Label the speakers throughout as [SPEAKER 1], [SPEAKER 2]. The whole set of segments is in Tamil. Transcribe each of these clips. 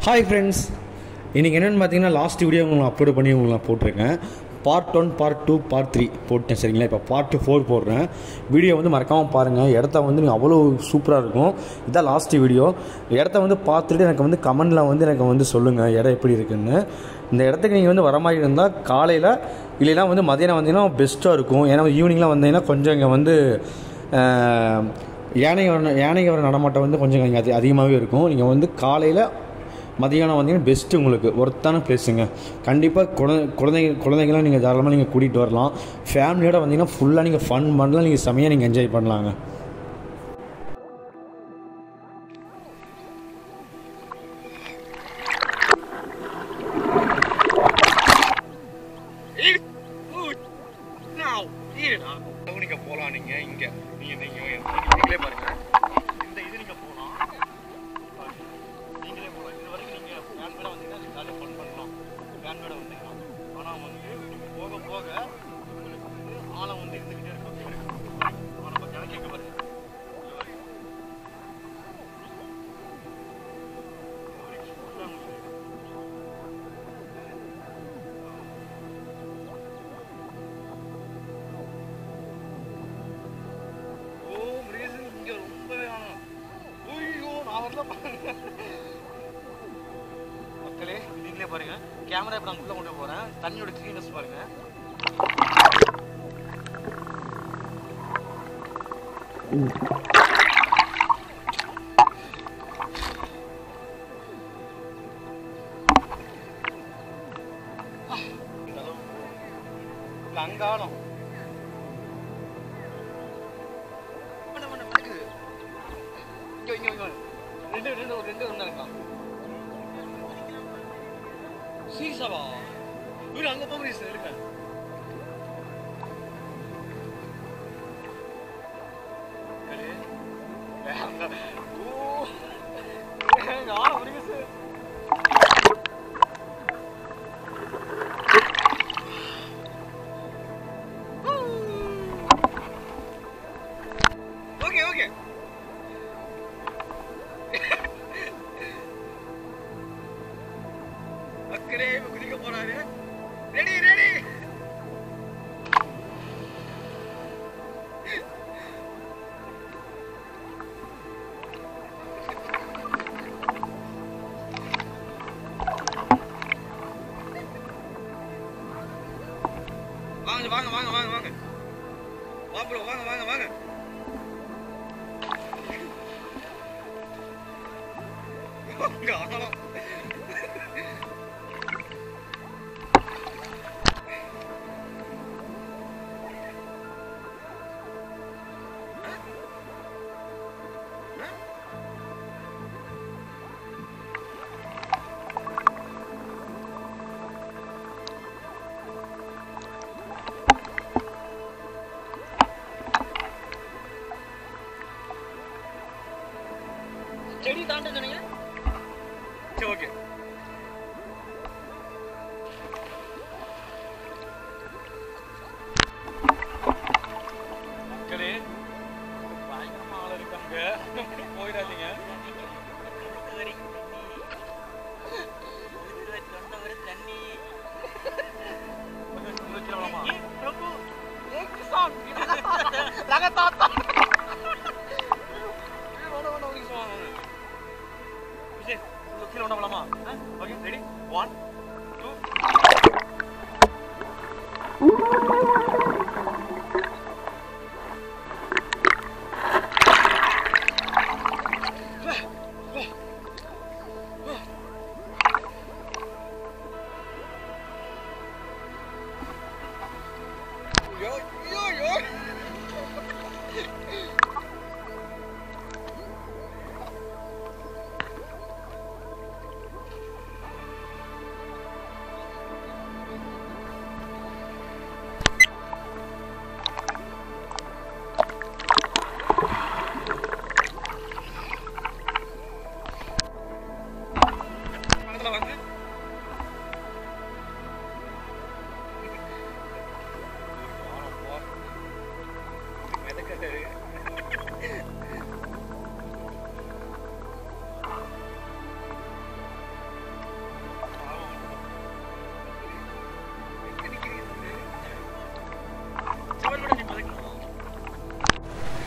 [SPEAKER 1] ஹாய் ஃப்ரெண்ட்ஸ் இன்றைக்கி என்னென்னு பார்த்தீங்கன்னா லாஸ்ட் வீடியோ உங்களுக்கு அப்லோட் பண்ணி உங்களுக்கு நான் போட்டிருக்கேன் part one part two part three போட்டேன் சரிங்களா இப்போ பார்ட் ஃபோர் போடுறேன் வீடியோ வந்து மறக்காமல் பாருங்கள் இடத்த வந்து நீங்கள் அவ்வளோ சூப்பராக இருக்கும் இதான் லாஸ்ட் வீடியோ இடத்த வந்து பார்த்துட்டு எனக்கு வந்து கமெண்டில் வந்து எனக்கு வந்து சொல்லுங்கள் இடம் எப்படி இருக்குன்னு இந்த இடத்துக்கு நீங்கள் வந்து வர மாதிரி இருந்தால் காலையில் இல்லைன்னா வந்து மதியானம் வந்தீங்கன்னா பெஸ்ட்டாக இருக்கும் ஏன்னா ஈவினிங்லாம் வந்தீங்கன்னா கொஞ்சம் இங்கே வந்து ஆஹ், யானை வர யானை வர நடமாட்டம் வந்து கொஞ்சம் இங்கே அதி அதிகமாகவே இருக்கும் நீங்கள் வந்து காலையில் மதியானம் வந்தீங்கன்னா பெஸ்ட்டு உங்களுக்கு ஒர்த்தான பிளேஸுங்க கண்டிப்பாக குழந்தை குழந்தைங்க குழந்தைங்களாம் நீங்கள் தாராளமாக நீங்கள் கூட்டிகிட்டு வரலாம் ஃபேமிலியோட வந்தீங்கன்னா ஃபுல்லாக நீங்கள் ஃபன் பண்ணலாம் நீங்கள் செமையாக நீங்கள் என்ஜாய் பண்ணலாங்க
[SPEAKER 2] நீங்க போலாம் நீங்க இங்க நீங்க நீங்க நீங்களே பாருங்க இந்த இது நீங்க போலாம் நீங்களே போலாம் இது வரைக்கும் நீங்க ஃபேமிலியோட வந்தீங்கன்னா ஜாலியாக ஃபன் பண்ணலாம் ஃபேமிலியோட வந்தீங்கன்னா ஆனா வந்து நீங்க போக போக உங்களுக்கு வந்து ஆழம் வந்து இருந்துகிட்டே இருக்கும் ஆனா நம்ம கிணக்கு எங்க பாருங்க இது வரைக்கும். இது வரைக்கும் full ஆ உங்களுக்கு ஓ ரீசன் இங்க ரொம்பவே ஆனா ஐயோ நான் வரல பாருங்க மக்களே நீங்களே பாருங்க கேமரா இப்ப நான் உள்ள கொண்டு போறேன் தண்ணியோட கிளீனஸ் பாருங்க இந்த அளவு. இல்ல அங்க ஆழம் பண்ண பண்ண நடக்குது இங்க இங்க இங்க ரெண்டு ரெண்டு ஒரு ரெண்டு ஒண்ணா இருக்கலாம் சீசாவா இவரு அங்க போக முடியும் இருக்க ஓ ஏங்க ஆ முடியுங்க சார் ஓகே ஓகே மக்களே இப்ப குதிக்க போறாரு ரெடி ரெடி வாங்க வாங்க வாங்க வாங்க வாங்க வாங்க வாங்க வாங்க வாங்க அங்க ஆகலாம் செடி தாண்ட சொன்னீங்க சரி ஓகே மக்களே பயங்கரமா ஆள் இருக்காங்க போயிடாதீங்க கீழே ஒண்ணா போலாமா okay ready one two Yo, yo, yo. பக்கத்துல வாங்க மிதக்கிறாரு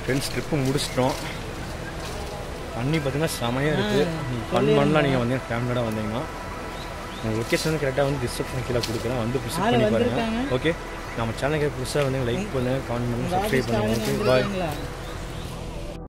[SPEAKER 1] ஃப்ரெண்ட்ஸ் ட்ரிப்பு முடிச்சிட்டோம் தண்ணி பார்த்தீங்கன்னா செமையாக இருக்குது ஃபன் பண்ணலாம் நீங்கள் வந்து ஃபேமிலியோட வந்தீங்கன்னா உங்கள் லொக்கேஷன் கரெக்டாக வந்து டிஸ்கிரிப்ஷன் கீழே கொடுக்குறேன் வந்து விசிட் பண்ணி பாருங்கள் ஓகே நம்ம சேனலுக்கு புதுசாக வந்து லைக் பண்ணுங்கள் கமெண்ட் பண்ணுங்கள் சப்ஸ்கிரைப் பண்ணுங்கள் ஓகே பாய்
[SPEAKER 3] சரிங்களா